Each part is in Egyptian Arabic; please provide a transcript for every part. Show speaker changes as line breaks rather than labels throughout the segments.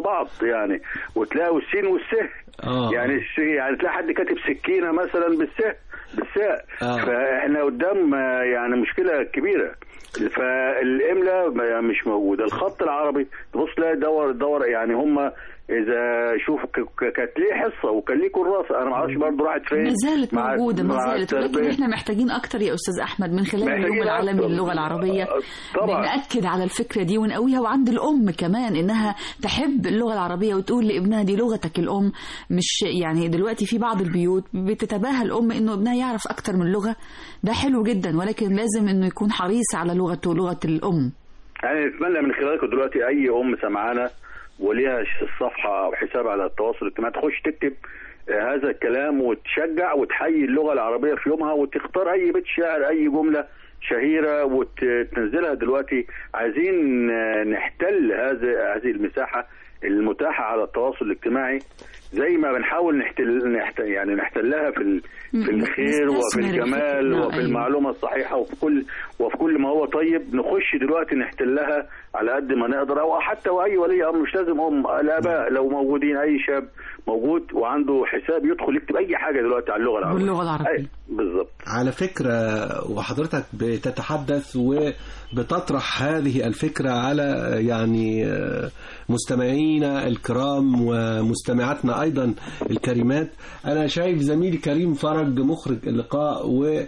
بعض يعني وتلاقوا السين والسه
آه.
يعني الس- يعني تلاقي حد كاتب سكينه مثلا بالسه بالساء
آه.
فاحنا قدام آه، يعني مشكله كبيره فالاملاء ما- مش موجوده الخط العربي تبص تلاقي دور دور يعني هم اذا شوف ك- ك- كانت ليه حصه وكان ليه كراسه انا ما اعرفش برضه راحت فين
ما زالت
مع-
موجودة ما
مع
زالت ولكن
التربية.
احنا محتاجين اكتر يا استاذ احمد من خلال
محتاجين
اليوم العالمي
أكتر.
للغة العربية
طبعا
نأكد على الفكرة دي ونقويها وعند الأم كمان إنها تحب اللغة العربية وتقول لابنها دي لغتك الأم مش يعني دلوقتي في بعض البيوت بتتباهى الأم إنه ابنها يعرف أكتر من لغة ده حلو جدا ولكن لازم إنه يكون حريص على لغته لغة الأم
يعني نتمنى من خلالكم دلوقتي اي ام سمعانا وليها صفحه او حساب على التواصل الاجتماعي تخش تكتب آه، هذا الكلام وتشجع وتحيي اللغه العربيه في يومها وتختار اي بيت شعر اي جمله شهيره وتنزلها دلوقتي عايزين آه، نحتل هذه هذه المساحه المتاحه على التواصل الاجتماعي زي ما بنحاول نحتل, نحتل يعني نحتلها في ال- في الخير وفي
نستثمر
الجمال
الفكرة،
وفي
أيوة.
المعلومه الصحيحه وفي كل وفي كل ما هو طيب نخش دلوقتي نحتلها على قد ما نقدر او حتى واي ولي امر مش لازم ام الاباء لو موجودين اي شاب موجود وعنده حساب يدخل يكتب اي حاجه دلوقتي على اللغه العربيه
باللغة العربية.
أي، بالظبط
على فكرة وحضرتك بتتحدث وبتطرح هذه الفكرة على يعني آه، مستمعينا الكرام ومستمعاتنا أيضا الكريمات أنا شايف زميلي كريم فرج مخرج اللقاء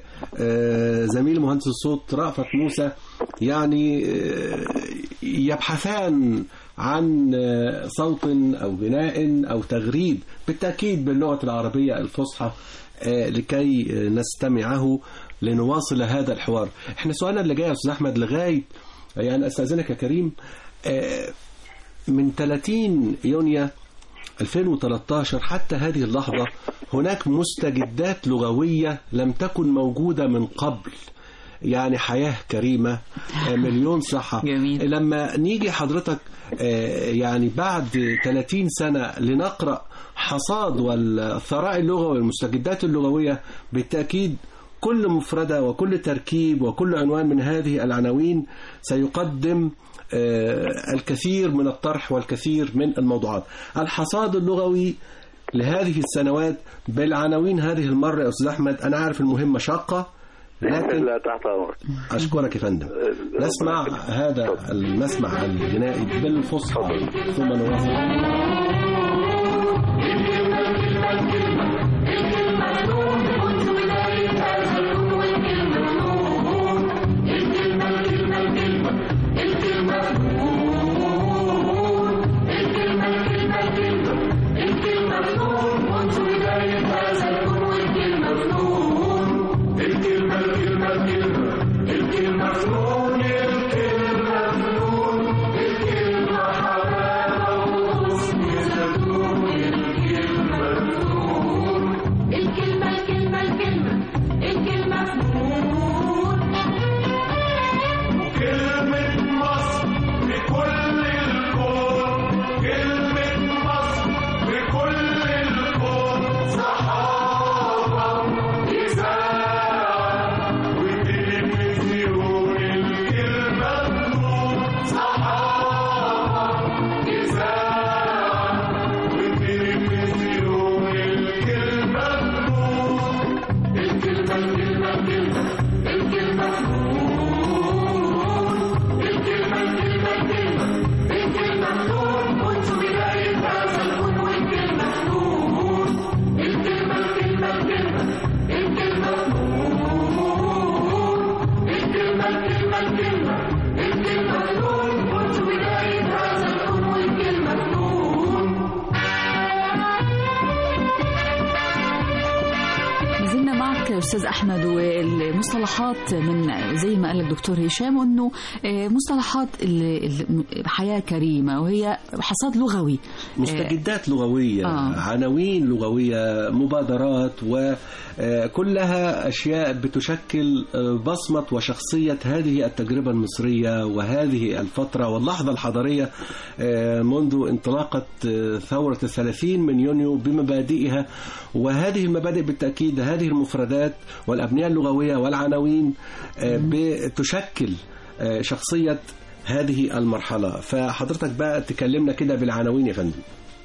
وزميل مهندس الصوت رأفت موسى يعني آه، يبحثان عن آه، صوت أو بناء أو تغريد بالتأكيد باللغة العربية الفصحى آه، لكي آه، نستمعه لنواصل هذا الحوار احنا سؤالنا اللي جاي يا استاذ احمد لغايه يعني استاذنك يا كريم آه، من 30 يونيو 2013 حتى هذه اللحظة هناك مستجدات لغوية لم تكن موجودة من قبل يعني حياة كريمة آه، مليون صحة
جميل.
لما نيجي حضرتك آه، يعني بعد 30 سنة لنقرأ حصاد والثراء اللغوي والمستجدات اللغوية بالتأكيد كل مفردة وكل تركيب وكل عنوان من هذه العناوين سيقدم آه، الكثير من الطرح والكثير من الموضوعات الحصاد اللغوي لهذه السنوات بالعناوين هذه المرة يا أستاذ أحمد أنا عارف المهمة شاقة لكن
لا تحت امرك
أشكرك يا فندم نسمع هذا المسمع الغنائي بالفصحى ثم نواصل
الكلمة الكلمة الكلمة الكلمة فنون
كلمة مصر بكل الكون كلمة مصر بكل الكون صحافة إذاعة وتلفزيون الكلمة فنون صحافة إذاعة وتلفزيون الكلمة فنون الكلمة الكلمة الكلمة الكلمة فنون الكلمة الكلمة الكلمة الكلمة فنون منذ بداية هذا الكون والكلمة فنون الكلمة الكلمة الكلمة الكلمة فنون الكلمة الكلمة الكلمة الكلمة فنون منذ بداية هذا الكون والكلمة فنون
نزلنا معك يا استاذ احمد والمصطلحات من زي ما قال الدكتور هشام انه آه، مصطلحات ال- ال- حياه كريمه وهي حصاد لغوي
مستجدات لغوية
آه.
عناوين لغوية مبادرات وكلها أشياء بتشكل آه، بصمة وشخصية هذه التجربة المصرية وهذه الفترة واللحظة الحضارية آه، منذ انطلاقة آه، ثورة الثلاثين من يونيو بمبادئها وهذه المبادئ بالتأكيد هذه المفردات والأبنية اللغوية والعناوين آه، بتشكل آه، شخصية هذه المرحلة فحضرتك بقى تكلمنا كده بالعناوين يا فندم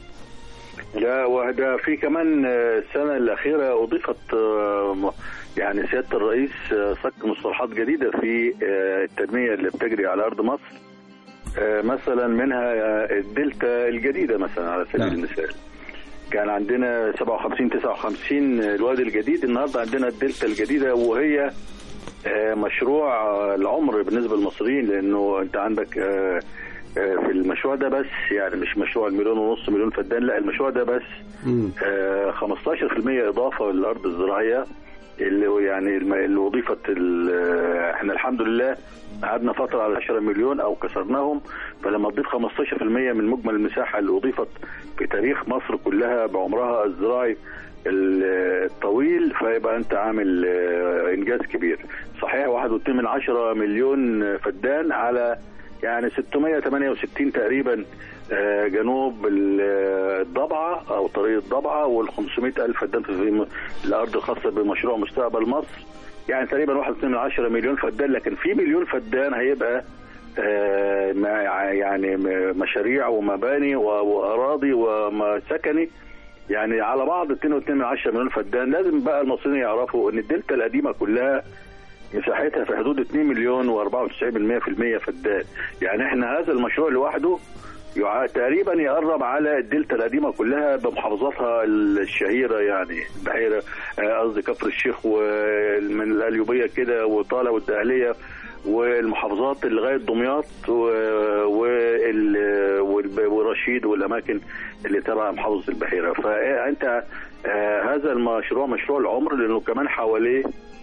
لا وده في كمان آه، السنة الأخيرة أضيفت آه، م- يعني سيادة الرئيس آه، صك مصطلحات جديدة في آه، التنمية اللي بتجري على أرض مصر آه، مثلا منها آه، الدلتا الجديدة مثلا على سبيل
نعم.
المثال كان عندنا 57 59 الوادي الجديد النهارده عندنا الدلتا الجديدة وهي آه، مشروع آه، العمر بالنسبة للمصريين لأنه أنت عندك آه، آه، في المشروع ده بس يعني مش مشروع المليون ونص مليون فدان لا المشروع ده بس
مم.
آه، 15% إضافة للأرض الزراعية اللي هو يعني الم- اللي أضيفت ال- آه، احنا الحمد لله قعدنا فترة على 10 مليون أو كسرناهم فلما تضيف 15% من مجمل المساحة اللي أضيفت في تاريخ مصر كلها بعمرها الزراعي ال- الطويل فيبقى أنت عامل آه، إنجاز كبير صحيح 1.2 من 10 مليون فدان على يعني 668 تقريبا آه، جنوب ال- الضبعة أو طريق الضبعة وال 500 ألف فدان في م- الأرض الخاصة بمشروع مستقبل مصر يعني تقريبا 1.2 من 10 مليون فدان لكن في مليون فدان هيبقى آه، ما- يعني م- مشاريع ومباني و- وأراضي وسكني يعني على بعض 2.2 من 10 مليون فدان لازم بقى المصريين يعرفوا ان الدلتا القديمه كلها مساحتها في حدود 2 مليون و94% فدان يعني احنا هذا المشروع لوحده يع- تقريبا يقرب على الدلتا القديمه كلها بمحافظاتها الشهيره يعني البحيره آه، قصدي كفر الشيخ ومن القليوبيه كده وطالع والدقهليه والمحافظات اللي لغايه دمياط و- وال- والب- ورشيد والاماكن اللي تبع محافظه البحيره فانت آه، هذا المشروع مشروع العمر لانه كمان حواليه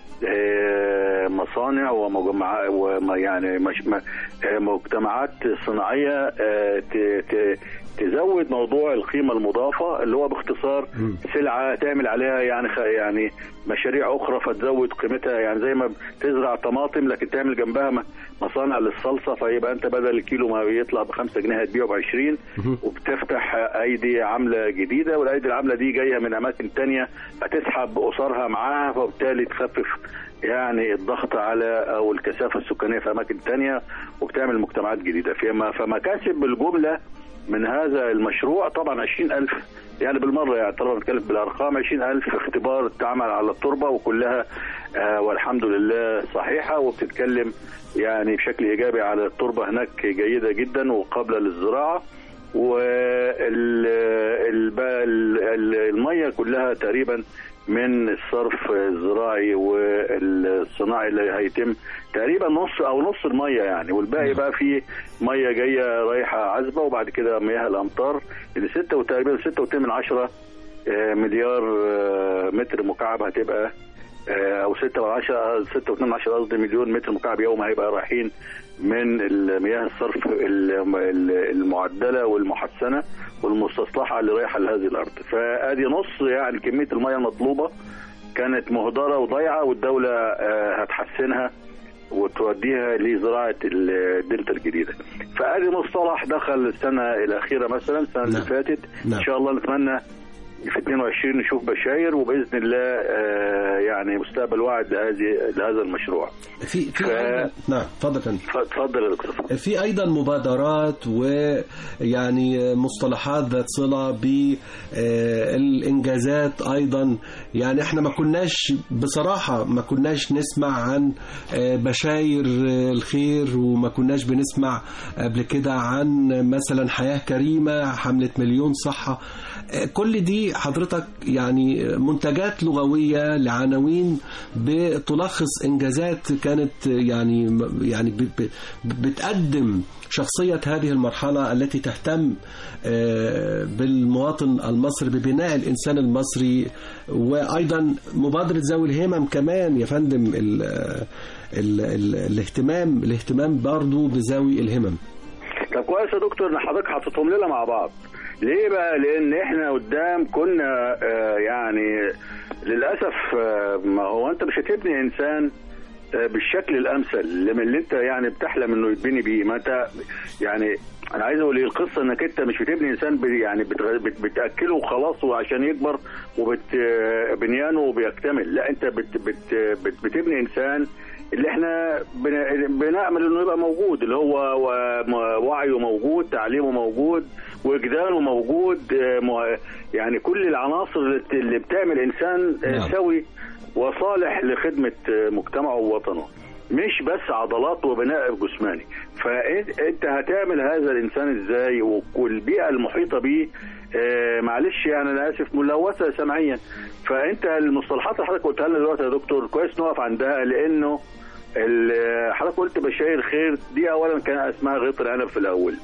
آه، مصانع ومجمعات وما يعني مش م- آه، مجتمعات صناعيه آه، ت- ت- تزود موضوع القيمه المضافه اللي هو باختصار
مم.
سلعه تعمل عليها يعني خ- يعني مشاريع اخرى فتزود قيمتها يعني زي ما تزرع طماطم لكن تعمل جنبها م- مصانع للصلصه فيبقى انت بدل الكيلو ما يطلع ب 5 جنيه هتبيعه ب 20
مهم.
وبتفتح ايدي عامله جديده والايدي العامله دي جايه من اماكن تانية هتسحب اسرها معاها فبالتالي تخفف يعني الضغط على او الكثافه السكانيه في اماكن تانية وبتعمل مجتمعات جديده فما فمكاسب بالجمله من هذا المشروع طبعا 20000 يعني بالمره يعني طالما بنتكلم بالارقام 20000 اختبار اتعمل على التربه وكلها آه والحمد لله صحيحه وبتتكلم يعني بشكل ايجابي على التربه هناك جيده جدا وقابله للزراعه والميه كلها تقريبا من الصرف الزراعي والصناعي اللي هيتم تقريبا نص او نص الميه يعني والباقي بقى في ميه جايه رايحه عذبه وبعد كده مياه الامطار اللي 6 تقريبا 6 من 10 مليار آه، متر مكعب هتبقى آه، او 6 من 10 6 من 10 قصدي مليون متر مكعب يوم هيبقى رايحين من المياه الصرف ال- ال- المعدله والمحسنه والمستصلحه اللي رايحه لهذه الارض فادي نص يعني كميه المياه المطلوبه كانت مهدره وضايعه والدوله آه، هتحسنها وتوديها لزراعه الدلتا الجديده. فادي مصطلح دخل السنه الاخيره مثلا السنه اللي
نعم.
فاتت
نعم.
ان شاء الله نتمنى في 22 نشوف بشاير وباذن الله آه، يعني مستقبل واعد لهذه لهذا المشروع.
في في
ف-
أيضا نعم اتفضل يا فندم
اتفضل يا دكتور.
في ايضا مبادرات ويعني مصطلحات ذات صله بالانجازات ايضا يعني احنا ما كناش بصراحه ما كناش نسمع عن آه، بشاير آه، الخير وما كناش بنسمع قبل كده عن مثلا حياه كريمه حمله مليون صحه آه، كل دي حضرتك يعني منتجات لغويه لعناوين بتلخص انجازات كانت يعني يعني ب- ب- بتقدم شخصية هذه المرحلة التي تهتم آه، بالمواطن المصري ببناء الإنسان المصري وأيضا مبادرة ذوي الهمم كمان يا فندم ال ال ال الاهتمام الاهتمام برضو بذوي الهمم
طب كويس يا دكتور ان حضرتك حطيتهم لنا مع بعض ليه بقى لان احنا قدام كنا آه، يعني للاسف آه، ما هو انت مش هتبني انسان آه، بالشكل الامثل اللي من اللي انت يعني بتحلم انه يتبني بيه ما انت يعني انا عايز اقول ايه القصه انك انت مش بتبني انسان بي- يعني بتغ- بت- بتاكله وخلاص وعشان يكبر وبنيانه بيكتمل لا انت بت بت بت بتبني انسان اللي احنا بن- بنأمل انه يبقى موجود اللي هو و- م- وعيه موجود تعليمه موجود وجدانه موجود آه، م- يعني كل العناصر اللي بت- اللي بتعمل انسان آه،
نعم.
سوي وصالح لخدمة آه، مجتمعه ووطنه مش بس عضلات وبناء جسماني فانت هتعمل هذا الانسان ازاي والبيئه المحيطه بيه آه، معلش يعني انا اسف ملوثه سمعيا فانت المصطلحات اللي حضرتك قلتها لنا دلوقتي يا دكتور كويس نقف عندها لانه ال- حضرتك قلت بشاير خير دي اولا كان اسمها غيط العنب في الاول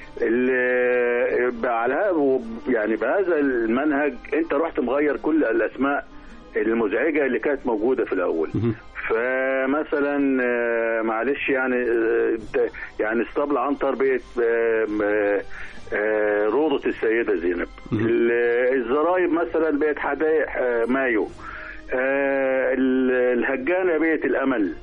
ال- على هذا يعني بهذا المنهج انت رحت مغير كل الاسماء المزعجه اللي كانت موجوده في الاول
مهم.
فمثلا آه، معلش يعني آه، انت- يعني اسطبل عنتر بقت آه، آه، آه، روضة السيدة زينب
مهم.
ال- الزرايب مثلا بقت حدائق آه، مايو آه، ال- الهجانة بقت الأمل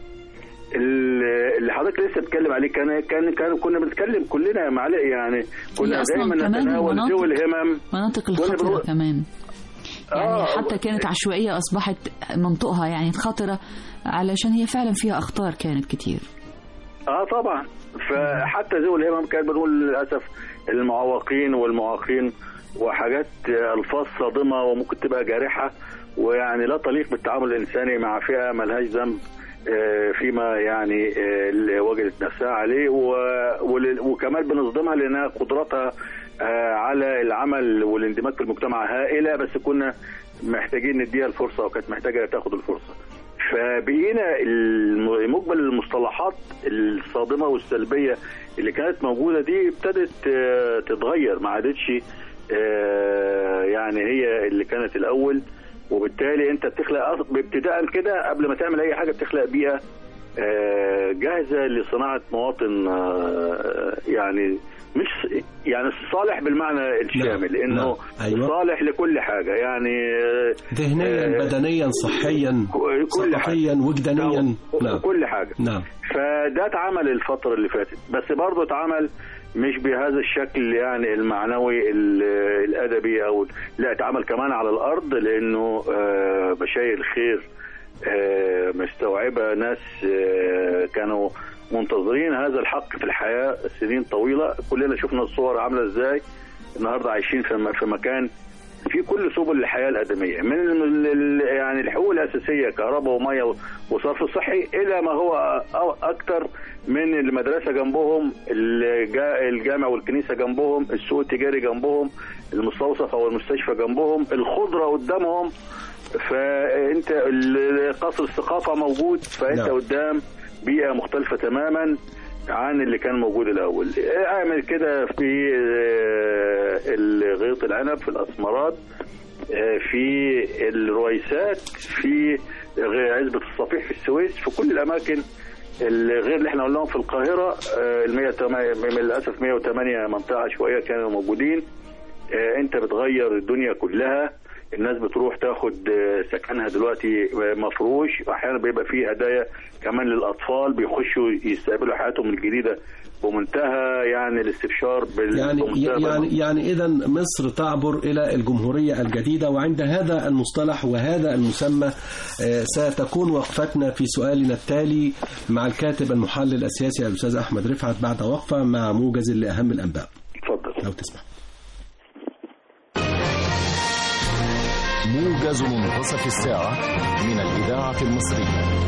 ال- اللي حضرتك لسه بتتكلم عليه كان كان كان كنا بنتكلم كلنا معلق يعني كنا
أصلاً
دايما
كمان
نتناول
المناطق-
ذوي الهمم
مناطق
كنا
الخطرة
بنقول-
كمان يعني
آه،
حتى كانت عشوائية أصبحت منطقها يعني خطرة علشان هي فعلا فيها أخطار كانت كتير
اه طبعا فحتى ذوي الهمم كان بنقول للاسف المعوقين والمعاقين وحاجات آه، الفاظ صادمه وممكن تبقى جارحه ويعني لا تليق بالتعامل الانساني مع فئه ملهاش ذنب آه، فيما يعني آه، اللي وجدت نفسها عليه و- ول- وكمان بنصدمها لانها قدرتها آه، على العمل والاندماج في المجتمع هائله بس كنا محتاجين نديها الفرصه وكانت محتاجه تاخد الفرصه. فبقينا الم- مجمل المصطلحات الصادمه والسلبيه اللي كانت موجوده دي ابتدت آه، تتغير ما عادتش آه، يعني هي اللي كانت الاول وبالتالي انت بتخلق أص- ابتداء كده قبل ما تعمل اي حاجه بتخلق بيئه آه، جاهزه لصناعه مواطن آه، يعني مش يعني صالح بالمعنى الشامل
نعم،
انه
أيوة.
صالح لكل حاجه يعني آه،
ذهنيا
آه،
بدنيا صحيا
كل حاجة.
ثقافيا وجدانيا نعم
كل حاجه
نعم
فده اتعمل الفترة اللي فاتت بس برضه اتعمل مش بهذا الشكل يعني المعنوي ال- الأدبي أو لا اتعمل كمان على الأرض لأنه آه، بشاير الخير آه، مستوعبة ناس آه، كانوا منتظرين هذا الحق في الحياة سنين طويلة كلنا شفنا الصور عاملة ازاي النهاردة عايشين في م- في مكان في كل سبل الحياه الادميه من ال- ال- يعني الحقوق الاساسيه كهرباء وميه وصرف صحي الى ما هو أ- اكتر من المدرسه جنبهم الجا- الجامع والكنيسه جنبهم السوق التجاري جنبهم المستوصف او المستشفى جنبهم الخضره قدامهم فانت ال- قصر الثقافه موجود فانت
نعم.
قدام بيئه مختلفه تماما عن اللي كان موجود الاول اعمل كده في آه، الغيط العنب في الاسمرات آه، في الرويسات في غ- عزبة الصفيح في السويس في كل الاماكن الغير اللي احنا قلناهم في القاهرة آه، ال 108 للاسف 108 منطقة عشوائية كانوا موجودين آه، انت بتغير الدنيا كلها الناس بتروح تاخد آه، سكنها دلوقتي آه، مفروش واحيانا بيبقى فيه هدايا كمان للاطفال بيخشوا يستقبلوا حياتهم الجديده بمنتهى يعني الاستبشار بال-
يعني
بمنتهى
يعني يعني اذا مصر تعبر الى الجمهوريه الجديده وعند هذا المصطلح وهذا المسمى آه، ستكون وقفتنا في سؤالنا التالي مع الكاتب المحلل السياسي الاستاذ احمد رفعت بعد وقفه مع موجز لاهم الانباء
اتفضل
لو تسمح
موجز منتصف الساعة من الإذاعة المصرية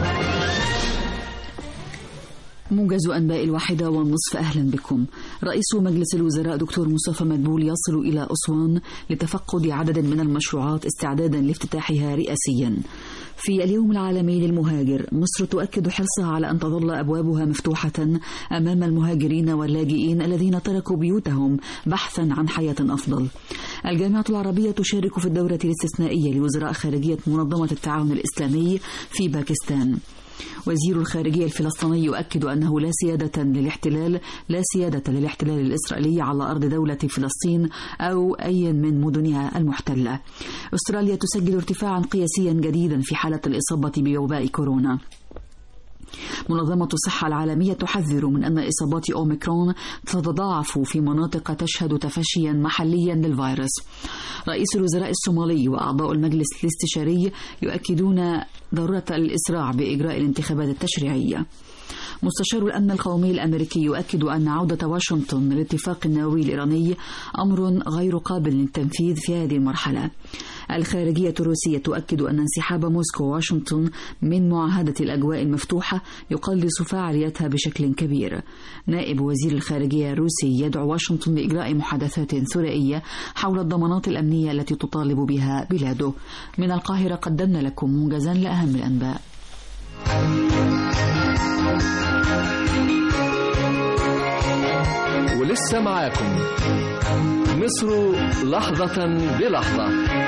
موجز أنباء الواحدة والنصف أهلا بكم رئيس مجلس الوزراء دكتور مصطفى مدبول يصل إلى أسوان لتفقد عدد من المشروعات استعدادا لافتتاحها رئاسيا في اليوم العالمي للمهاجر مصر تؤكد حرصها على أن تظل أبوابها مفتوحة أمام المهاجرين واللاجئين الذين تركوا بيوتهم بحثا عن حياة أفضل الجامعة العربية تشارك في الدورة الاستثنائية لوزراء خارجية منظمة التعاون الإسلامي في باكستان وزير الخارجية الفلسطيني يؤكد أنه لا سيادة للاحتلال لا سيادة للاحتلال الإسرائيلي على أرض دولة فلسطين أو أي من مدنها المحتلة أستراليا تسجل ارتفاعا قياسيا جديدا في حالة الإصابة بوباء كورونا منظمة الصحة العالمية تحذر من أن إصابات أوميكرون تتضاعف في مناطق تشهد تفشيا محليا للفيروس رئيس الوزراء الصومالي وأعضاء المجلس الاستشاري يؤكدون ضرورة الإسراع بإجراء الانتخابات التشريعية مستشار الأمن القومي الأمريكي يؤكد أن عودة واشنطن للاتفاق النووي الإيراني أمر غير قابل للتنفيذ في هذه المرحلة الخارجية الروسية تؤكد أن انسحاب موسكو وواشنطن من معاهدة الأجواء المفتوحة يقلص فعاليتها بشكل كبير نائب وزير الخارجية الروسي يدعو واشنطن لإجراء محادثات ثنائية حول الضمانات الأمنية التي تطالب بها بلاده من القاهرة قدمنا لكم موجزا لأهم الأنباء
ولسه معاكم مصر لحظة بلحظة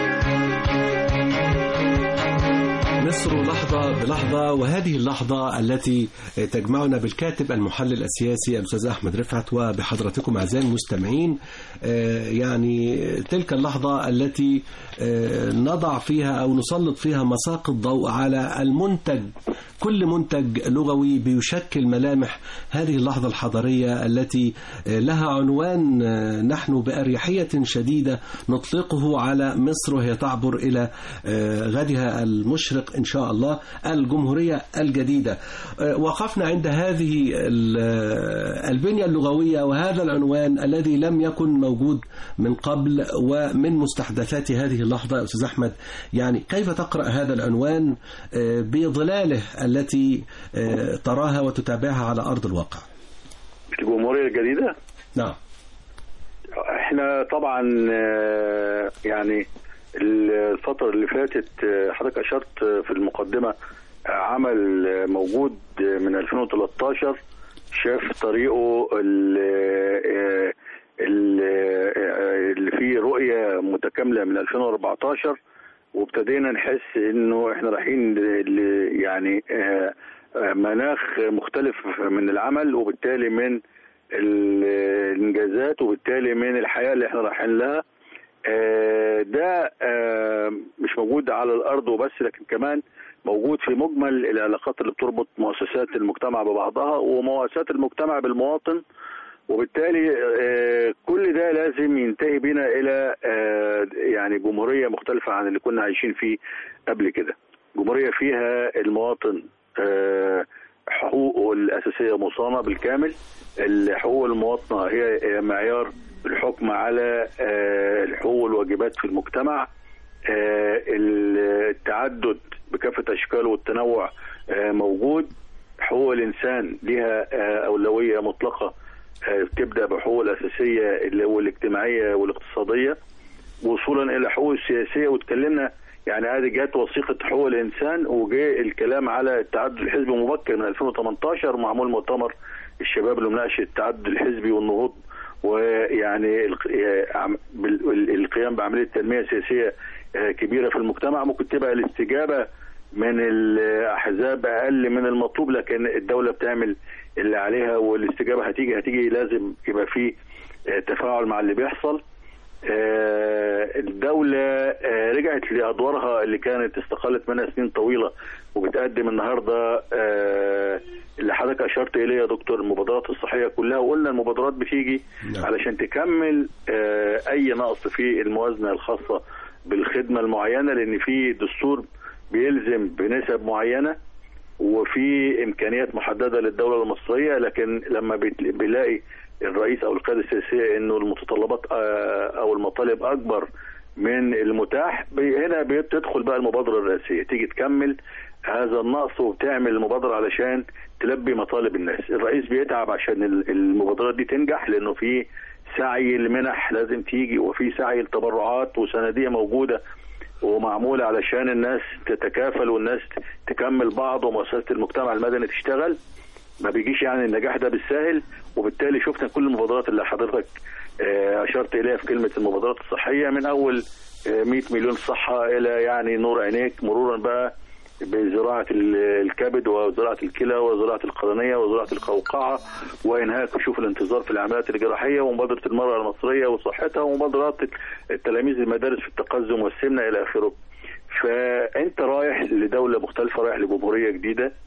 مصر لحظة بلحظة وهذه اللحظة التي تجمعنا بالكاتب المحلل السياسي الأستاذ أحمد رفعت وبحضرتكم أعزائي المستمعين آه، يعني تلك اللحظة التي آه، نضع فيها أو نسلط فيها مساق الضوء على المنتج كل منتج لغوي بيشكل ملامح هذه اللحظة الحضارية التي آه، لها عنوان آه، نحن بأريحية شديدة نطلقه على مصر وهي تعبر إلى آه، غدها المشرق إن شاء الله الجمهورية الجديدة آه، وقفنا عند هذه ال- آه، البنية اللغوية وهذا العنوان الذي لم يكن موجود من قبل ومن مستحدثات هذه اللحظة يا أستاذ أحمد يعني كيف تقرأ هذا العنوان آه، بظلاله التي آه، تراها وتتابعها على أرض الواقع
الجمهوريه الجديده
نعم
احنا طبعا آه، يعني الفترة اللي فاتت آه، حضرتك أشرت آه، في المقدمة آه، عمل آه، موجود آه، من 2013 شاف طريقه ال- آه، ال- آه، اللي فيه رؤية متكاملة من 2014 وابتدينا نحس انه احنا رايحين ل- ل- يعني آه، آه، مناخ مختلف من العمل وبالتالي من ال- الانجازات وبالتالي من الحياه اللي احنا رايحين لها آه، ده آه، مش موجود على الارض وبس لكن كمان موجود في مجمل العلاقات اللي بتربط مؤسسات المجتمع ببعضها ومؤسسات المجتمع بالمواطن وبالتالي آه، كل ده لازم ينتهي بنا الى آه، يعني جمهوريه مختلفه عن اللي كنا عايشين فيه قبل كده جمهوريه فيها المواطن آه، حقوقه الاساسيه مصانه بالكامل الحقوق المواطنه هي معيار الحكم على آه، الحقوق والواجبات في المجتمع آه، التعدد بكافه اشكاله والتنوع آه، موجود حقوق الانسان لها آه، اولويه مطلقه آه، تبدا بحقوق الاساسيه اللي هو الاجتماعيه والاقتصاديه وصولا الى حقوق السياسيه واتكلمنا يعني هذه جت وثيقه حقوق الانسان وجاء الكلام على التعدد الحزبي مبكر من 2018 معمول مؤتمر الشباب لمناقشه التعدد الحزبي والنهوض ويعني الق- آه، عم- بال- القيام بعمليه تنميه سياسيه آه، كبيره في المجتمع ممكن تبقى الاستجابه من الاحزاب اقل من المطلوب لكن الدوله بتعمل اللي عليها والاستجابه هتيجي هتيجي لازم يبقى في آه، تفاعل مع اللي بيحصل آه، الدولة آه، رجعت لأدوارها اللي كانت استقالت منها سنين طويلة وبتقدم النهاردة آه، اللي حضرتك أشرت إليه يا دكتور المبادرات الصحية كلها وقلنا المبادرات بتيجي
نعم.
علشان تكمل آه، أي نقص في الموازنة الخاصة بالخدمة المعينة لأن في دستور بيلزم بنسب معينة وفي امكانيات محدده للدوله المصريه لكن لما بت- بيلاقي الرئيس او القياده السياسيه انه المتطلبات آه، او المطالب اكبر من المتاح بي- هنا بتدخل بقى المبادره الرئاسيه تيجي تكمل هذا النقص وبتعمل المبادره علشان تلبي مطالب الناس الرئيس بيتعب عشان ال- المبادرات دي تنجح لانه في سعي المنح لازم تيجي وفي سعي التبرعات وسنديه موجوده ومعمولة علشان الناس تتكافل والناس تكمل بعض ومؤسسات المجتمع المدني تشتغل ما بيجيش يعني النجاح ده بالساهل وبالتالي شفنا كل المبادرات اللي حضرتك آه، اشرت اليها في كلمه المبادرات الصحيه من اول آه، 100 مليون صحه الى يعني نور عينيك مرورا بقى بزراعه ال- الكبد وزراعه الكلى وزراعه القرنيه وزراعه القوقعه وانهاء كشوف الانتظار في العمليات الجراحيه ومبادره المراه المصريه وصحتها ومبادرات التلاميذ المدارس في التقزم والسمنه الى اخره. فانت رايح لدوله مختلفه رايح لجمهوريه جديده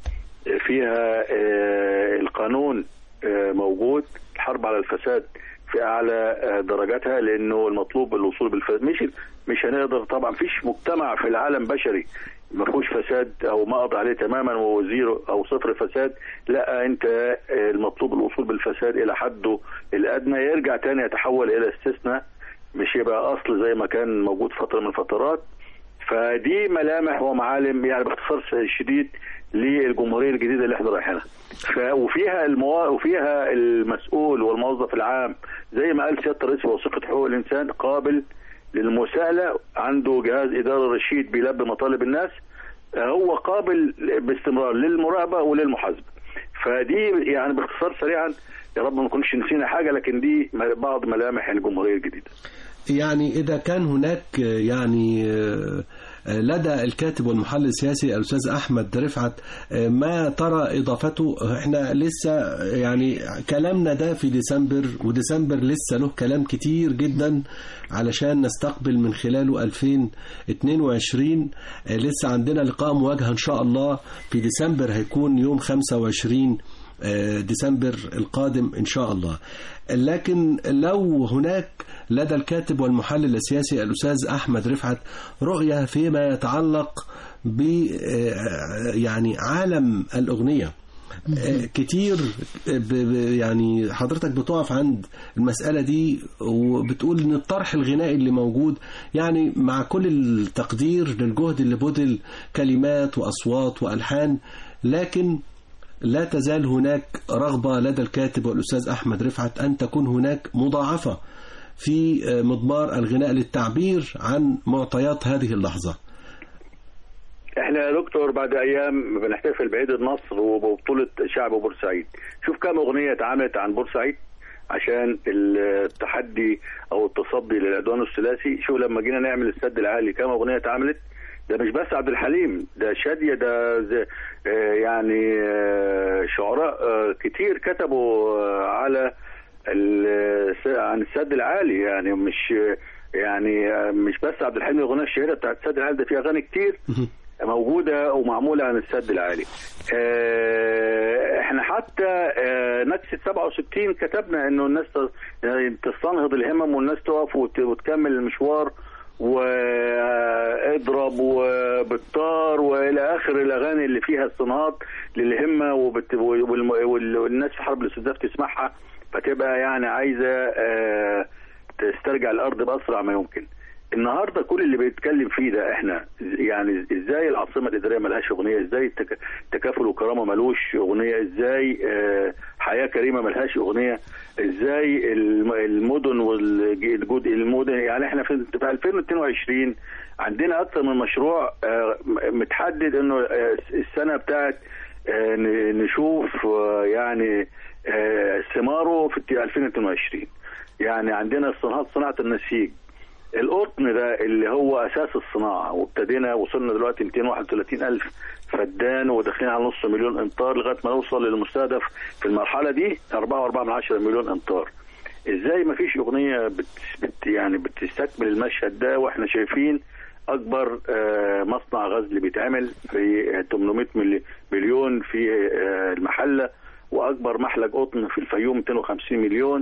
فيها آه، القانون آه، موجود الحرب على الفساد في اعلى آه، درجاتها لانه المطلوب الوصول بالفساد مش مش هنقدر طبعا فيش مجتمع في العالم بشري ما فيهوش فساد او مقضى عليه تماما وزيرو او صفر فساد لا انت آه، المطلوب الوصول بالفساد الى حده الادنى يرجع تاني يتحول الى استثناء مش يبقى اصل زي ما كان موجود فتره من الفترات فدي ملامح ومعالم يعني باختصار شديد للجمهوريه الجديده اللي احنا رايحينها ف- وفيها الموا... وفيها المسؤول والموظف العام زي ما قال سياده الرئيس في وثيقه حقوق الانسان قابل للمساءله عنده جهاز اداره رشيد بيلبي مطالب الناس هو قابل باستمرار للمراقبه وللمحاسبه فدي يعني باختصار سريعا يا رب ما نكونش نسينا حاجه لكن دي بعض ملامح الجمهوريه الجديده
يعني إذا كان هناك آه، يعني آه، آه، لدى الكاتب والمحلل السياسي الأستاذ أحمد رفعت آه، ما ترى إضافته إحنا لسه آه، يعني كلامنا ده في ديسمبر وديسمبر لسه له كلام كتير جدا علشان نستقبل من خلاله 2022 آه، لسه عندنا لقاء مواجهة إن شاء الله في ديسمبر هيكون يوم 25 آه، ديسمبر القادم إن شاء الله لكن لو هناك لدى الكاتب والمحلل السياسي الأستاذ أحمد رفعت رؤية فيما يتعلق ب آه، يعني عالم الأغنية آه، كتير ب- ب- يعني حضرتك بتقف عند المسألة دي وبتقول ان الطرح الغنائي اللي موجود يعني مع كل التقدير للجهد اللي بذل كلمات وأصوات وألحان لكن لا تزال هناك رغبة لدى الكاتب والأستاذ أحمد رفعت أن تكون هناك مضاعفة في مضمار الغناء للتعبير عن معطيات هذه اللحظة
احنا يا دكتور بعد ايام بنحتفل بعيد النصر وببطوله شعب بورسعيد شوف كم اغنيه اتعملت عن بورسعيد عشان التحدي او التصدي للعدوان الثلاثي شوف لما جينا نعمل السد العالي كم اغنيه اتعملت ده مش بس عبد الحليم ده شاديه ده زي- آه، يعني آه، شعراء آه، كتير كتبوا آه، على ال- عن السد العالي يعني مش يعني آه، مش بس عبد الحليم الاغنيه الشهيره بتاعت السد العالي ده في اغاني كتير موجوده ومعموله عن السد العالي. آه، احنا حتى آه، نكسه 67 كتبنا انه الناس ت- يعني تستنهض الهمم والناس تقف وت- وتكمل المشوار واضرب وبالطار والى اخر الاغاني اللي فيها استنهاض للهمه وبت... والم... وال- والناس في حرب الاستنزاف تسمعها فتبقى يعني عايزه آه، تسترجع الارض باسرع ما يمكن. النهارده كل اللي بيتكلم فيه ده احنا يعني ازاي العاصمه الاداريه ملهاش اغنيه ازاي التك- تكافل وكرامه ملوش اغنيه ازاي آه، حياه كريمه ملهاش اغنيه ازاي الم- المدن والجود المدن يعني احنا في في 2022 عندنا اكثر من مشروع آه، متحدد انه آه، السنه بتاعت آه، ن- نشوف آه، يعني آه، ثماره في 2022 يعني عندنا صناعه صناعه النسيج القطن ده اللي هو اساس الصناعه وابتدينا وصلنا دلوقتي 231 الف فدان وداخلين على نص مليون امتار لغايه ما نوصل للمستهدف في المرحله دي 4.4 مليون امتار ازاي ما فيش اغنيه بت بت يعني بتستكمل المشهد ده واحنا شايفين اكبر آه، مصنع غزل بيتعمل في آه، 800 ملي- مليون في آه، المحله واكبر محلق قطن في الفيوم 250 مليون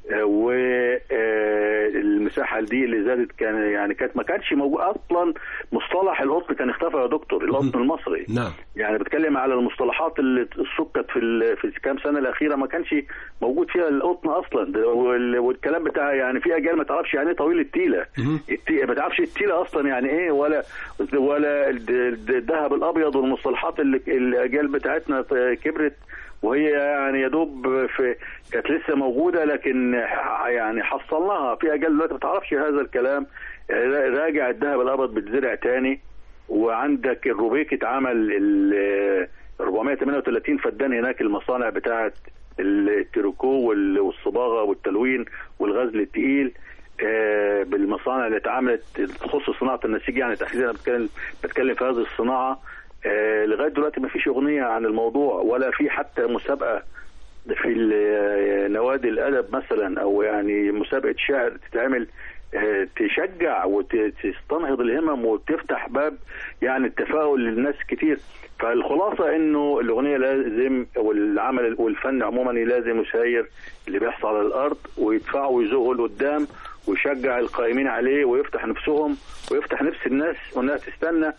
والمساحه دي اللي زادت كان يعني كانت ما كانش موجود اصلا مصطلح القطن كان اختفى يا دكتور القطن المصري
نعم
يعني بتكلم على المصطلحات اللي سكت في ال- في الكام سنه الاخيره ما كانش موجود فيها القطن اصلا ده وال- والكلام بتاع يعني في اجيال ما تعرفش يعني ايه طويل التيله
مهم.
التي- ما تعرفش التيله اصلا يعني ايه ولا ولا الد- الد- الذهب الابيض والمصطلحات اللي الاجيال بتاعتنا كبرت وهي يعني يا دوب في كانت لسه موجوده لكن ح- يعني حصلناها في اجيال دلوقتي ما تعرفش هذا الكلام راجع الذهب الابيض بيتزرع تاني وعندك الروبيك اتعمل ال 438 فدان هناك المصانع بتاعت التريكو وال- والصباغه والتلوين والغزل التقيل آه، بالمصانع اللي اتعملت تخص صناعه النسيج يعني تحديدا انا بتكلم بتكلم في هذه الصناعه آه، لغايه دلوقتي ما فيش اغنيه عن الموضوع ولا في حتى مسابقه في ال- نوادي الادب مثلا او يعني مسابقه شعر تتعمل آه، تشجع وتستنهض الهمم وتفتح باب يعني التفاؤل للناس كتير فالخلاصة انه الاغنية لازم والعمل والفن عموما لازم يساير اللي بيحصل على الارض ويدفعه ويزوقه لقدام ويشجع القائمين عليه ويفتح نفسهم ويفتح نفس الناس وانها تستنى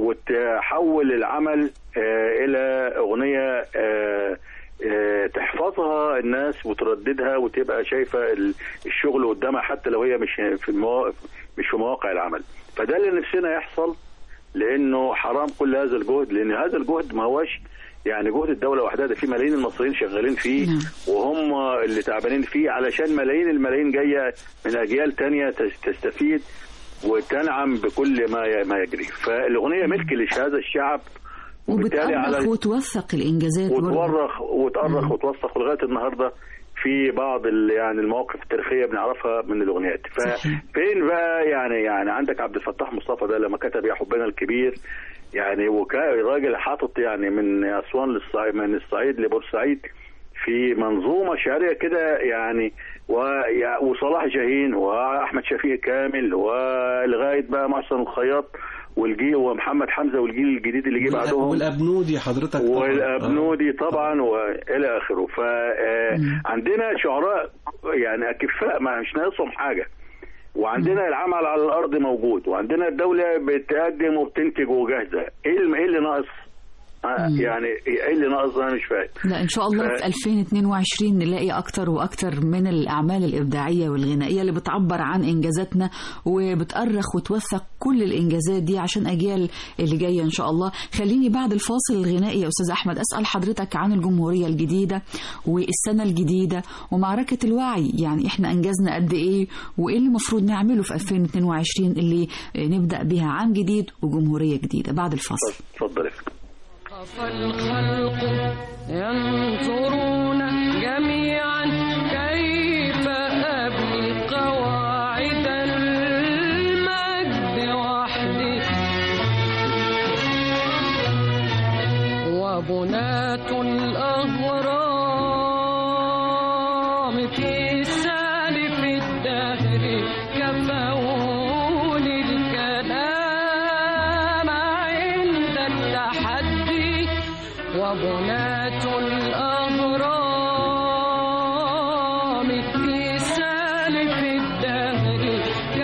وتحول العمل آه، الى اغنية آه، آه، تحفظها الناس وترددها وتبقى شايفة ال- الشغل قدامها حتى لو هي مش في المواقف مش في مواقع العمل فده اللي نفسنا يحصل لانه حرام كل هذا الجهد لان هذا الجهد ما هوش يعني جهد الدوله وحدها ده في ملايين المصريين شغالين فيه
نعم.
وهم اللي تعبانين فيه علشان ملايين الملايين جايه من اجيال تانية تس- تستفيد وتنعم بكل ما ي- ما يجري فالاغنيه ملك لهذا الشعب وبالتالي
وبتأرخ
على
وتوثق الإنجازات برضه.
وتورخ وتأرخ وتوثق لغايه النهارده في بعض ال- يعني المواقف التاريخيه بنعرفها من الاغنيات
صحيح.
ففين بقى يعني يعني عندك عبد الفتاح مصطفى ده لما كتب يا حبنا الكبير يعني وكان راجل حاطط يعني من اسوان للصعيد من الصعيد لبورسعيد في منظومه شعريه كده يعني ويع- وصلاح جاهين واحمد شفيق كامل ولغايه بقى محسن الخياط والجيل ومحمد حمزه والجيل الجديد اللي جه بعدهم
والابنودي حضرتك طبعاً.
والابنودي طبعا والى اخره فعندنا شعراء يعني اكفاء ما مش ناقصهم حاجه وعندنا العمل على الارض موجود وعندنا الدوله بتقدم وبتنتج وجاهزه ايه الم- ايه اللي ناقص آه، يعني ايه اللي ناقص انا مش فاهم
لا إن شاء الله
ف-
في 2022 نلاقي أكتر وأكتر من الأعمال الإبداعية والغنائية اللي بتعبر عن إنجازاتنا وبتأرخ وتوثق كل الإنجازات دي عشان أجيال اللي جاية إن شاء الله خليني بعد الفاصل الغنائي يا أستاذ أحمد أسأل حضرتك عن الجمهورية الجديدة والسنة الجديدة ومعركة الوعي يعني إحنا أنجزنا قد إيه وإيه اللي المفروض نعمله في 2022 اللي نبدأ بها عام جديد وجمهورية جديدة بعد الفاصل
اتفضل يا فندم.
فالخلق ينظرون جميعا كيف أبني قواعد المجد وحدي وبنات الأهرام في سالف الدهر كفوني الكلام عند التحدي وبنات الأهرام في سالف الدهر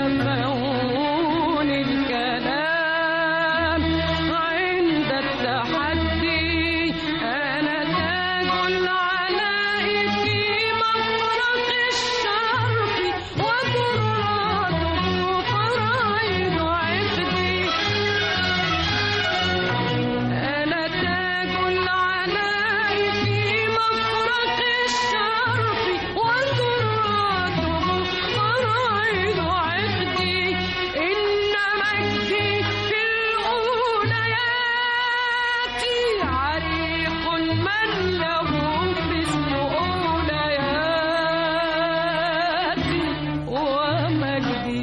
كفوني الكلام عند التحدي أنا تاج العلاء في مفرق الشرق وذراته فرائض عقدي أنا تاج العلاء في مفرق الشرق وذراته فرائض عقدي إن مجدي في الأوليات عريق من له مثل أولياتي ومجدي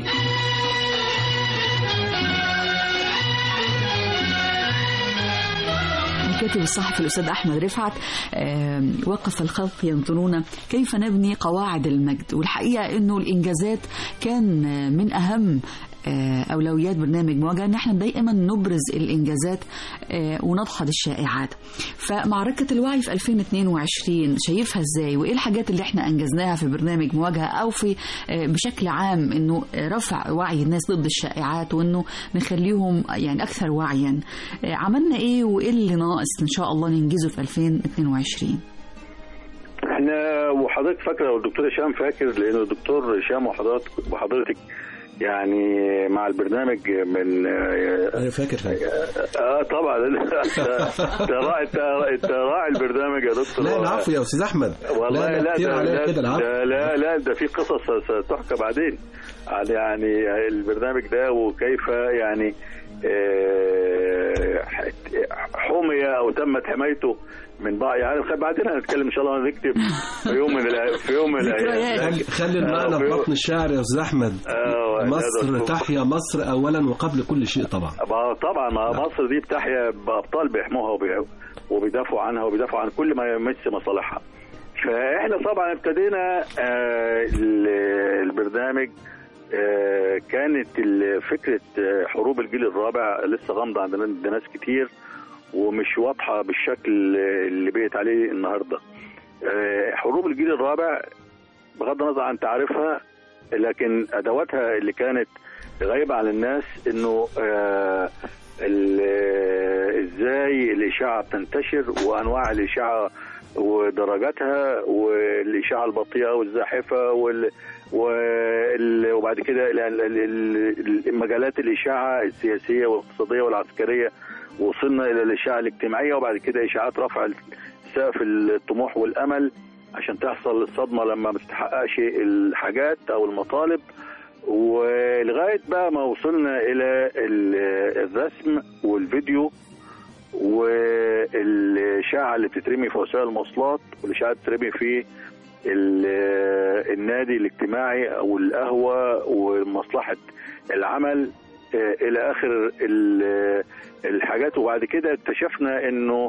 الكاتب الصحفي الأستاذ أحمد رفعت آم، وقف الخلق ينظرون كيف نبني قواعد المجد والحقيقة أنه الإنجازات كان آه، من أهم آه، أولويات برنامج مواجهة أن احنا دائما نبرز الإنجازات آه، ونضحض الشائعات فمعركة الوعي في 2022 شايفها إزاي وإيه الحاجات اللي احنا أنجزناها في برنامج مواجهة أو في آه، بشكل عام أنه رفع وعي الناس ضد الشائعات وأنه نخليهم يعني أكثر وعيا آه، عملنا إيه وإيه اللي ناقص إن شاء الله ننجزه في 2022
احنا وحضرتك فاكره والدكتور هشام فاكر لان الدكتور هشام وحضرتك وحضرتك يعني مع البرنامج من
انا فاكر فاكر
اه طبعا انت راعي انت راعي البرنامج يا دكتور
لا العفو يا استاذ احمد
والله لا
لا كتير
ده
عليا
لا,
كده العفو
ده لا لا ده في قصص ستحكى بعدين عن يعني البرنامج ده وكيف يعني آه، حمي او تمت حمايته من بعض يعني خ- بعدين هنتكلم ان شاء الله نكتب في يوم من الأ- في يوم من الايام
خلي- خلي المعنى
آه،
في
في-
بطن الشعر يا استاذ احمد
آه،
مصر
هذا-
تحيا مصر اولا وقبل كل شيء طبعا
ما طبعا ما مصر دي بتحيا بابطال بيحموها وبي- وبيدافعوا عنها وبيدافعوا عن كل ما يمس مصالحها فاحنا طبعا ابتدينا آه، ال- البرنامج آه، كانت ال- فكره آه، حروب الجيل الرابع لسه غامضه عند عند ناس كتير ومش واضحه بالشكل اللي بقت عليه النهارده آه، حروب الجيل الرابع بغض النظر عن تعريفها لكن ادواتها اللي كانت غايبه عن الناس انه آه، ال- آه، ازاي الاشاعه بتنتشر وانواع الاشاعه ودرجاتها والاشاعه البطيئه والزاحفه وال وال- وبعد كده ال- ال- ال- ال- مجالات الاشاعه السياسيه والاقتصاديه والعسكريه وصلنا الى الاشاعه الاجتماعيه وبعد كده اشاعات رفع سقف الطموح والامل عشان تحصل الصدمه لما ما تتحققش الحاجات او المطالب ولغايه بقى ما وصلنا الى ال- الرسم والفيديو والاشاعه اللي بتترمي في وسائل المواصلات والاشاعه اللي بتترمي في ال- النادي الاجتماعي او القهوه ومصلحه العمل آه، الى اخر ال- الحاجات وبعد كده اكتشفنا انه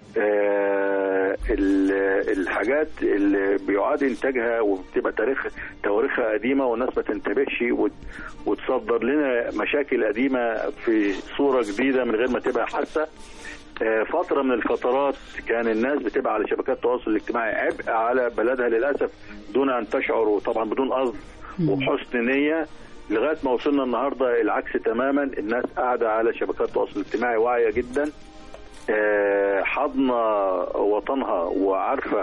آه، ال- الحاجات اللي بيعاد انتاجها وبتبقى تاريخ تواريخها قديمه والناس ما تنتبهش وت- وتصدر لنا مشاكل قديمه في صوره جديده من غير ما تبقى حاسه آه، فتره من الفترات كان الناس بتبقى على شبكات التواصل الاجتماعي عبء على بلدها للاسف دون ان تشعر وطبعا بدون قصد وبحسن نيه لغايه ما وصلنا النهارده العكس تماما الناس قاعده على شبكات التواصل الاجتماعي واعيه جدا آه، حاضنه وطنها وعارفه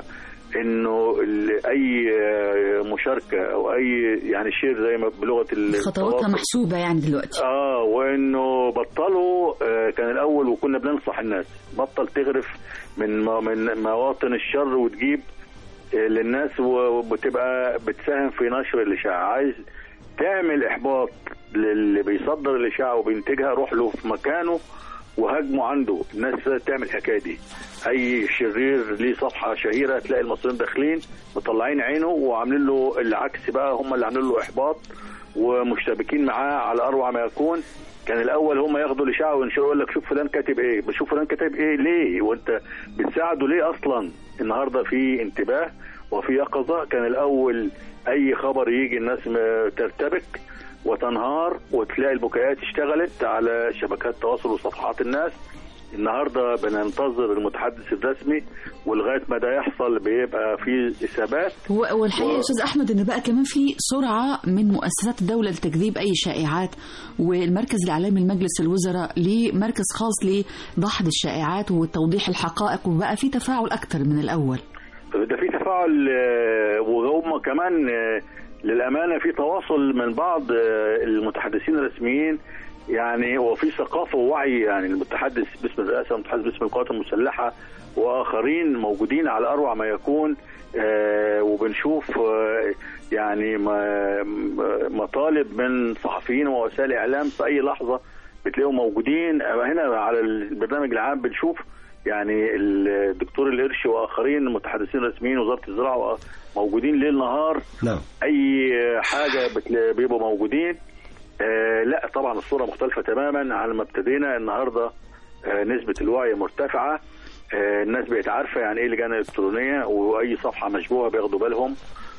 انه ال- اي آه، مشاركه او اي يعني شير زي ما بلغه
خطواتها
التواصل
محسوبة يعني دلوقتي
اه وانه بطلوا آه كان الاول وكنا بننصح الناس بطل تغرف من مو- من مواطن الشر وتجيب آه للناس وبتبقى بتساهم في نشر الاشاعه عايز تعمل احباط للي بيصدر الاشاعه وبينتجها روح له في مكانه وهاجمه عنده الناس تعمل الحكايه دي اي شرير ليه صفحه شهيره تلاقي المصريين داخلين مطلعين عينه وعاملين له العكس بقى هم اللي عاملين له احباط ومشتبكين معاه على اروع ما يكون كان الاول هم ياخدوا الاشاعه وينشروا يقول لك شوف فلان كاتب ايه بشوف فلان كاتب ايه ليه وانت بتساعده ليه اصلا النهارده في انتباه وفي يقظه كان الاول اي خبر يجي الناس م- ترتبك وتنهار وتلاقي البكايات اشتغلت على شبكات التواصل وصفحات الناس النهارده بننتظر المتحدث الرسمي ولغايه ما ده يحصل بيبقى في ثبات
هو والحقيقه يا استاذ احمد ان بقى كمان في سرعه من مؤسسات الدوله لتكذيب اي شائعات والمركز الاعلامي لمجلس الوزراء ليه مركز خاص لدحض الشائعات وتوضيح الحقائق وبقى في تفاعل اكتر من الاول
ده في تفاعل آه، وهم كمان آه، للامانه في تواصل من بعض آه، المتحدثين الرسميين يعني وفي ثقافه ووعي يعني المتحدث باسم الرئاسه والمتحدث باسم القوات المسلحه واخرين موجودين على اروع ما يكون آه، وبنشوف آه، يعني ما- م- مطالب من صحفيين ووسائل اعلام في اي لحظه بتلاقيهم موجودين هنا على البرنامج العام بنشوف يعني الدكتور القرش واخرين متحدثين رسميين وزاره الزراعه موجودين ليل نهار
نعم
اي حاجه بتلا- بيبقوا موجودين آه لا طبعا الصوره مختلفه تماما على ما ابتدينا النهارده آه نسبه الوعي مرتفعه آه الناس بقت عارفه يعني ايه لجان الكترونيه واي صفحه مشبوهه بياخدوا بالهم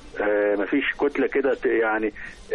آه مفيش كتله كده ت- يعني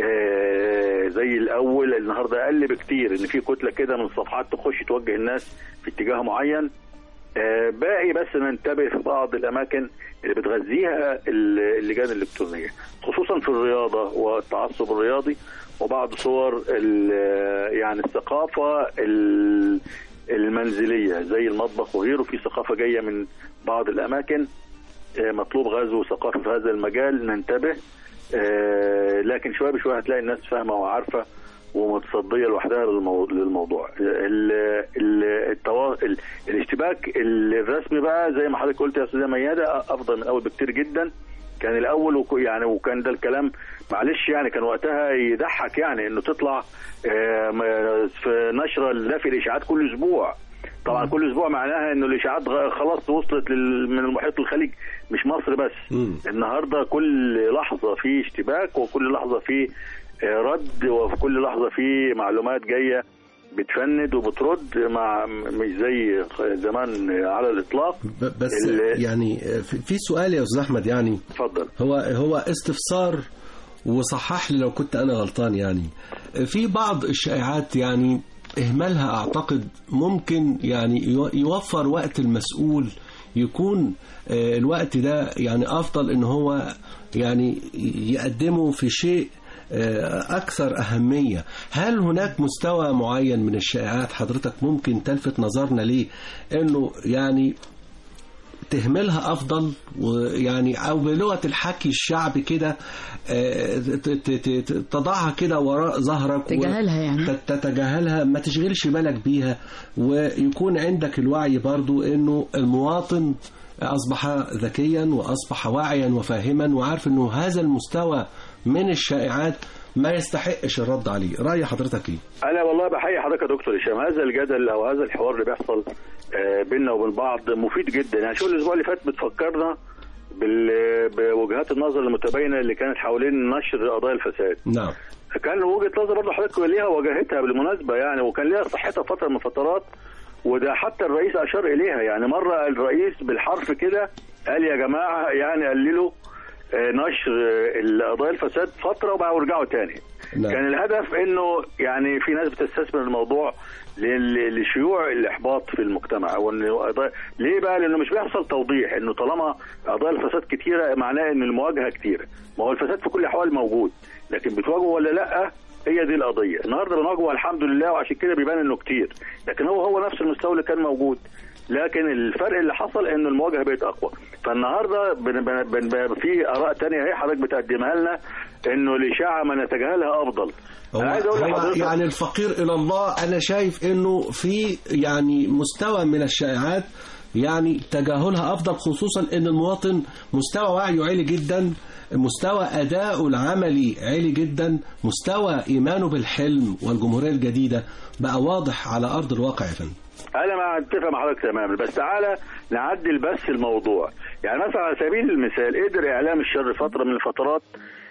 آه زي الاول النهارده اقل بكتير ان في كتله كده من صفحات تخش توجه الناس في اتجاه معين آه، باقي بس ننتبه في بعض الاماكن اللي بتغذيها ال- اللجان الالكترونيه خصوصا في الرياضه والتعصب الرياضي وبعض صور ال- يعني الثقافه ال- المنزليه زي المطبخ وغيره في ثقافه جايه من بعض الاماكن آه، مطلوب غزو ثقافي في هذا المجال ننتبه آه، لكن شويه بشويه هتلاقي الناس فاهمه وعارفه ومتصديه لوحدها للمو- للموضوع ال ال التوا... ال الاشتباك الرسمي بقى زي ما حضرتك قلت يا استاذه مياده افضل من الاول بكتير جدا كان الاول وك... يعني وكان ده الكلام معلش يعني كان وقتها يضحك يعني انه تطلع آه، م- في نشره لا في الاشاعات كل اسبوع طبعا كل اسبوع معناها انه الاشاعات غ- خلاص وصلت لل... من المحيط الخليج مش مصر بس
مم.
النهارده كل لحظه في اشتباك وكل لحظه في آه، رد وفي كل لحظه في معلومات جايه بتفند وبترد مع مش زي زمان على الاطلاق
ب- بس
ال-
يعني في في سؤال يا استاذ احمد يعني
اتفضل
هو هو استفسار وصحح لي لو كنت انا غلطان يعني في بعض الشائعات يعني اهمالها اعتقد ممكن يعني يو- يوفر وقت المسؤول يكون آه، الوقت ده يعني افضل ان هو يعني يقدمه في شيء آه، اكثر اهميه هل هناك مستوى معين من الشائعات حضرتك ممكن تلفت نظرنا ليه انه يعني تهملها افضل ويعني او بلغه الحكي الشعبي كده آه، ت- ت- ت- تضعها كده وراء ظهرك و-
تجاهلها يعني.
تت- تتجاهلها ما تشغلش بالك بيها ويكون عندك الوعي برضو انه المواطن اصبح ذكيا واصبح واعيا وفاهما وعارف انه هذا المستوى من الشائعات ما يستحقش الرد عليه راي حضرتك ايه
انا والله بحيي حضرتك يا دكتور هشام هذا الجدل او هذا الحوار اللي بيحصل آه، بيننا وبين بعض مفيد جدا يعني شو الاسبوع اللي فات بتفكرنا بال- بوجهات النظر المتباينه اللي كانت حوالين نشر قضايا الفساد
نعم
كان وجهه نظر برضه حضرتك ليها وجهتها بالمناسبه يعني وكان ليها صحتها فتره من الفترات وده حتى الرئيس اشار اليها يعني مره الرئيس بالحرف كده قال يا جماعه يعني قللوا آه، نشر آه، قضايا الفساد فتره وبعد ورجعوا تاني
نعم.
كان الهدف انه يعني في ناس بتستثمر الموضوع ل- لشيوع الاحباط في المجتمع وانه قضايا- ليه بقى لانه مش بيحصل توضيح انه طالما قضايا الفساد كتيره معناه ان المواجهه كتيره ما هو الفساد في كل الاحوال موجود لكن بتواجهه ولا لا هي دي القضيه النهارده بنواجهه الحمد لله وعشان كده بيبان انه كتير لكن هو هو نفس المستوى اللي كان موجود لكن الفرق اللي حصل انه المواجهه بقت اقوى فالنهارده بن بن بن بن في اراء تانية اهي حضرتك بتقدمها لنا انه الاشاعه ما نتجاهلها افضل
هو,
أنا عايز اقول
هو
لحضرتك
يعني الفقير الى الله انا شايف انه في يعني مستوى من الشائعات يعني تجاهلها افضل خصوصا ان المواطن مستوى وعيه عالي جدا مستوى اداؤه العملي عالي جدا مستوى ايمانه بالحلم والجمهوريه الجديده بقى واضح على ارض الواقع يا فندم
انا ما اتفق مع حضرتك تماما بس تعالى نعدل بس الموضوع يعني مثلا على سبيل المثال قدر اعلام الشر فتره من الفترات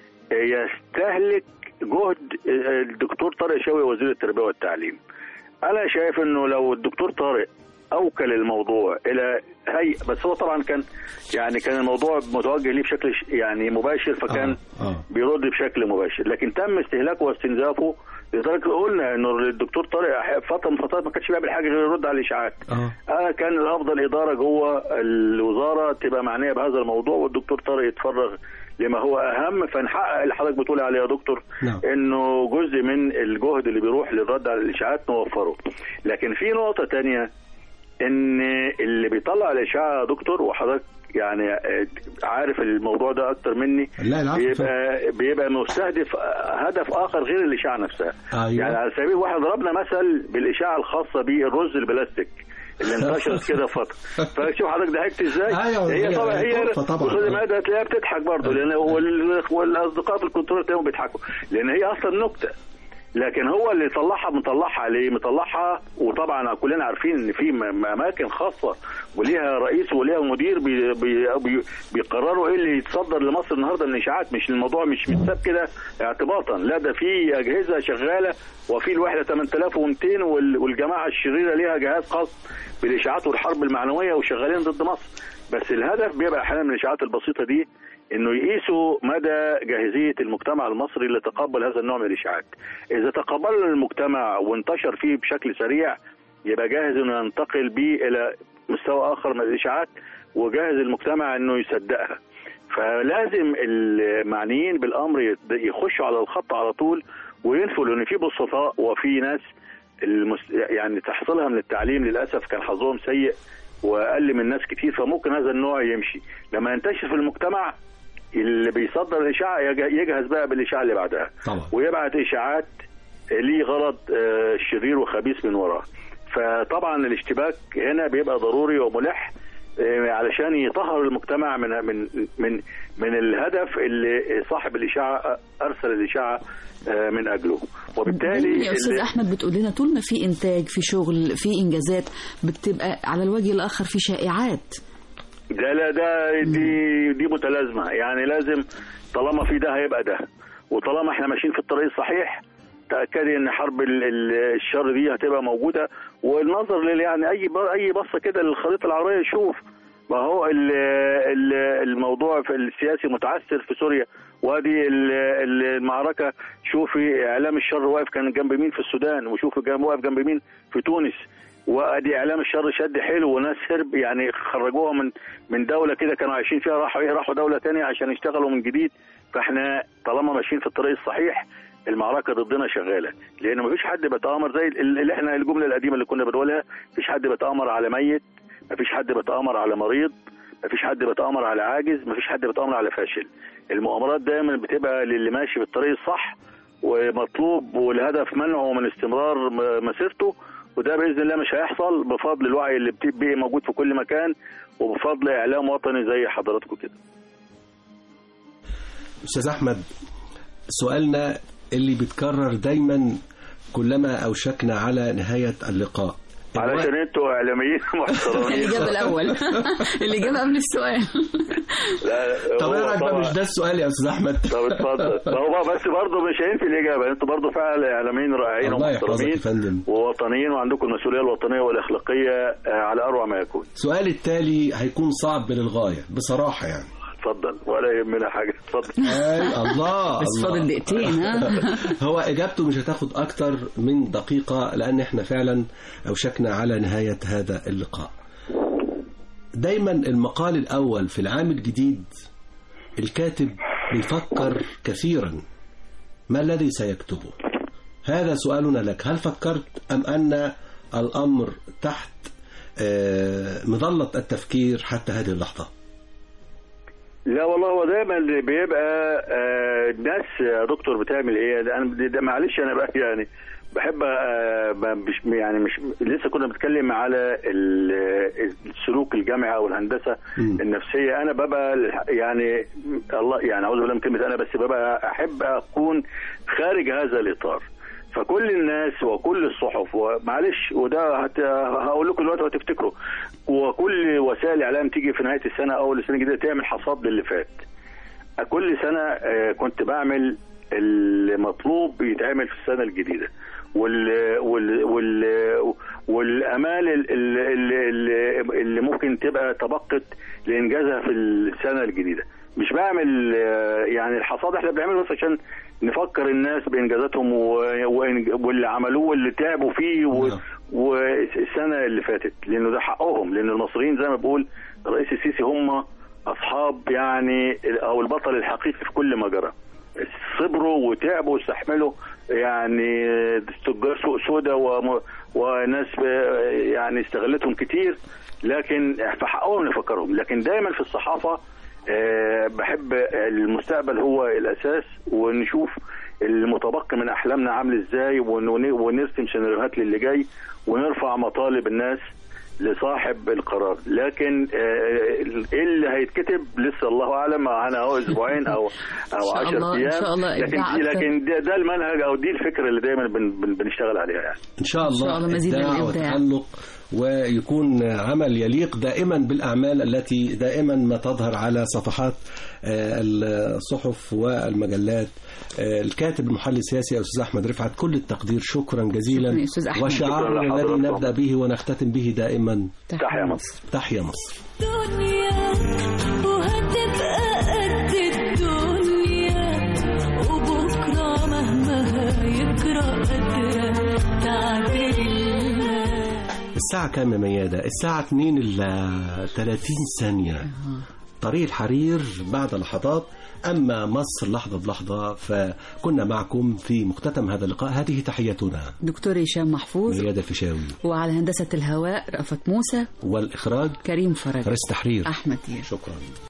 يستهلك جهد الدكتور طارق شوقي وزير التربيه والتعليم انا شايف انه لو الدكتور طارق اوكل الموضوع الى هيئه بس هو طبعا كان يعني كان الموضوع متوجه ليه بشكل ش- يعني مباشر فكان
آه، آه.
بيرد بشكل مباشر لكن تم استهلاكه واستنزافه لدرجه قلنا انه الدكتور طارق أح- فتره من الفترات ما كانش بيعمل حاجه غير يرد على الاشاعات
اه
انا كان الافضل اداره جوه الوزاره تبقى معنيه بهذا الموضوع والدكتور طارق يتفرغ لما هو اهم فنحقق اللي حضرتك بتقول عليه يا دكتور
نعم.
انه جزء من الجهد اللي بيروح للرد على الاشاعات نوفره لكن في نقطه تانية ان اللي بيطلع الاشاعه يا دكتور وحضرتك يعني آه، عارف الموضوع ده اكتر مني
لا العفو
بيبقى بيبقى مستهدف هدف اخر غير الاشاعه نفسها
أيوة.
يعني على سبيل واحد ضربنا مثل بالاشاعه الخاصه بالرز البلاستيك اللي انتشرت كده فتره فشوف حضرتك ضحكت ازاي
أيوة،
هي
هي
طبعا هي
طرفة طبعا.
قصاد المادة هتلاقيها بتضحك برضه لان وال- والاصدقاء في الكنترول تلاقيهم بيضحكوا لان هي اصلا نكته لكن هو اللي طلعها مطلعها ليه؟ مطلعها وطبعا كلنا عارفين ان في م- اماكن خاصه وليها رئيس وليها مدير بي بي بي بيقرروا ايه اللي يتصدر لمصر النهارده من اشاعات مش الموضوع مش متساب كده اعتباطا لا ده في اجهزه شغاله وفي الوحده 8200 وال- والجماعه الشريره ليها جهاز خاص بالاشاعات والحرب المعنويه وشغالين ضد مصر بس الهدف بيبقى احيانا من الاشاعات البسيطه دي انه يقيسوا مدى جاهزيه المجتمع المصري لتقبل هذا النوع من الاشاعات. اذا تقبل المجتمع وانتشر فيه بشكل سريع يبقى جاهز انه ينتقل بيه الى مستوى اخر من الاشاعات وجاهز المجتمع انه يصدقها. فلازم المعنيين بالامر يت- يخشوا على الخط على طول وينفوا لان في بسطاء وفي ناس المس... يعني تحصيلها من التعليم للاسف كان حظهم سيء واقل من ناس كتير فممكن هذا النوع يمشي لما ينتشر في المجتمع اللي بيصدر الاشاعه يج- يجهز بقى بالاشاعه اللي بعدها
طبعا
ويبعت اشاعات ليه غرض آه، شرير وخبيث من وراه فطبعا الاشتباك هنا بيبقى ضروري وملح آه، علشان يطهر المجتمع من من من من الهدف اللي صاحب الاشاعه ارسل الاشاعه آه، من اجله وبالتالي
يا استاذ
اللي-
احمد بتقول لنا طول ما في انتاج في شغل في انجازات بتبقى على الوجه الاخر في شائعات
ده لا ده دي دي متلازمه يعني لازم طالما في ده هيبقى ده وطالما احنا ماشيين في الطريق الصحيح تاكدي ان حرب ال- ال- الشر دي هتبقى موجوده والنظر لل يعني اي ب- اي بصه كده للخريطه العربيه يشوف ما هو ال- ال- الموضوع في السياسي متعثر في سوريا وادي ال- ال- المعركه شوفي اعلام الشر واقف كان جنب مين في السودان وشوفي جنب واقف جنب مين في تونس وادي اعلام الشر شد حيله وناس هرب يعني خرجوها من من دوله كده كانوا عايشين فيها راحوا ايه راحوا دوله تانية عشان يشتغلوا من جديد فاحنا طالما ماشيين في الطريق الصحيح المعركه ضدنا شغاله لان مفيش حد بيتامر زي ال- اللي احنا الجمله القديمه اللي كنا بنقولها مفيش حد بيتامر على ميت مفيش حد بيتامر على مريض مفيش حد بيتامر على عاجز مفيش حد بيتامر على فاشل المؤامرات دايما بتبقى للي ماشي في الطريق الصح ومطلوب والهدف منعه من استمرار م- مسيرته وده باذن الله مش هيحصل بفضل الوعي اللي بتبقى موجود في كل مكان وبفضل اعلام وطني زي حضراتكم كده
استاذ احمد سؤالنا اللي بيتكرر دايما كلما اوشكنا على نهايه اللقاء
علشان انتوا اعلاميين محترمين
الإجابة الأول الإجابة قبل السؤال
لا،
طب
هو
ايه رايك بقى
طبعاً-
مش ده السؤال يا استاذ احمد
طب اتفضل ما هو بقى بس برضه مش هينفي الاجابه انتوا برضه فعلا اعلاميين رائعين
الله يحفظك
ومحترمين
يا فندم
ووطنيين وعندكم المسؤوليه الوطنيه والاخلاقيه آه، على اروع ما يكون
السؤال التالي هيكون صعب للغايه بصراحه يعني
اتفضل ولا يهمنا حاجه اتفضل
أي الله
بس
الله.
فاضل دقيقتين ها
هو اجابته مش هتاخد اكتر من دقيقه لان احنا فعلا اوشكنا على نهايه هذا اللقاء دايما المقال الاول في العام الجديد الكاتب بيفكر كثيرا ما الذي سيكتبه هذا سؤالنا لك هل فكرت ام ان الامر تحت آه، مظله التفكير حتى هذه اللحظه
لا والله هو دايما اللي بيبقى آه، الناس يا دكتور بتعمل ايه ده انا ده معلش انا بقى يعني بحب آه، ب- مش يعني مش لسه كنا بنتكلم على ال- السلوك الجامعي او الهندسه
مم.
النفسيه انا ببقى الح- يعني الله يعني اعوذ بالله من كلمه انا بس ببقى احب اكون خارج هذا الاطار فكل الناس وكل الصحف ومعلش وده هت... هقول لكم دلوقتي وهتفتكروا وكل وسائل الاعلام تيجي في نهايه السنه اول السنه الجديده تعمل حصاد للي فات كل سنه آه، كنت بعمل المطلوب يتعمل في السنه الجديده وال وال وال والامال ال- ال- ال- ال- اللي ممكن تبقى تبقت لانجازها في السنه الجديده مش بعمل آه، يعني الحصاد احنا بنعمله بس عشان نفكر الناس بانجازاتهم و- وإنج- واللي عملوه واللي تعبوا فيه و-
نعم.
والسنه اللي فاتت لانه ده حقهم لان المصريين زي ما بقول الرئيس السيسي هم اصحاب يعني او البطل الحقيقي في كل ما جرى صبروا وتعبوا واستحملوا يعني تجار سوق سودا وم- وناس يعني استغلتهم كتير لكن في حقهم نفكرهم لكن دايما في الصحافه آه، بحب المستقبل هو الاساس ونشوف المتبقي من احلامنا عامل ازاي ون- ونرسم سيناريوهات للي جاي ونرفع مطالب الناس لصاحب القرار لكن آه، ايه اللي هيتكتب لسه الله اعلم معانا اهو اسبوعين او او
إن شاء
10
الله- إن
ايام
شاء الله
لكن
إبداع أكتر.
لكن ده, ده المنهج او دي الفكره اللي دايما بن بن بنشتغل عليها يعني
ان شاء الله,
شاء الله مزيد من
إبداع
الإبداع.
وتألق ويكون عمل يليق دائما بالاعمال التي دائما ما تظهر على صفحات آه، الصحف والمجلات آه، الكاتب المحلل السياسي استاذ احمد رفعت كل التقدير شكرا جزيلا
شكراً يا أستاذ أحمد.
وشعارنا
شكراً
الذي
لحضراتكم.
نبدا به ونختتم به دائما
تحيا مصر
تحيا مصر
دنيا وهتبقى قد الدنيا وبكرة مهما هيجرى قدرة تعدل
الساعة كام يا ميادة؟ الساعة 2 إلا 30 ثانية طريق الحرير بعد لحظات أما مصر لحظة بلحظة فكنا معكم في مختتم هذا اللقاء هذه تحيتنا
دكتور هشام محفوظ
ميادة الفيشاوي
وعلى هندسة الهواء رأفت موسى
والإخراج
كريم فرج
رئيس تحرير
أحمد دير
شكرا